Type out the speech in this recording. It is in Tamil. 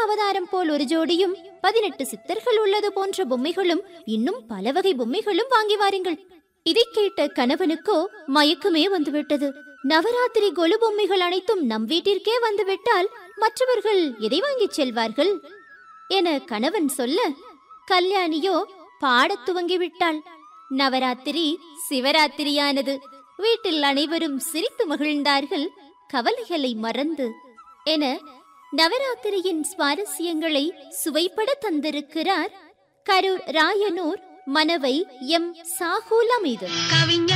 அவதாரம் போல் ஒரு ஜோடியும் பதினெட்டு சித்தர்கள் உள்ளது போன்ற பொம்மைகளும் இன்னும் பல வகை பொம்மைகளும் வாங்கி வாருங்கள் இதை கேட்ட கணவனுக்கோ மயக்கமே வந்துவிட்டது நவராத்திரி கொலு பொம்மைகள் அனைத்தும் நம் வீட்டிற்கே வந்துவிட்டால் மற்றவர்கள் எதை வாங்கிச் செல்வார்கள் என கணவன் சொல்ல கல்யாணியோ பாடத் துவங்கிவிட்டாள் நவராத்திரி சிவராத்திரியானது வீட்டில் அனைவரும் சிரித்து மகிழ்ந்தார்கள் கவலைகளை மறந்து என நவராத்திரியின் சுவாரஸ்யங்களை சுவைப்பட தந்திருக்கிறார் கரூர் ராயனூர் மனவை எம் சாகுல் அமீது கவிஞர்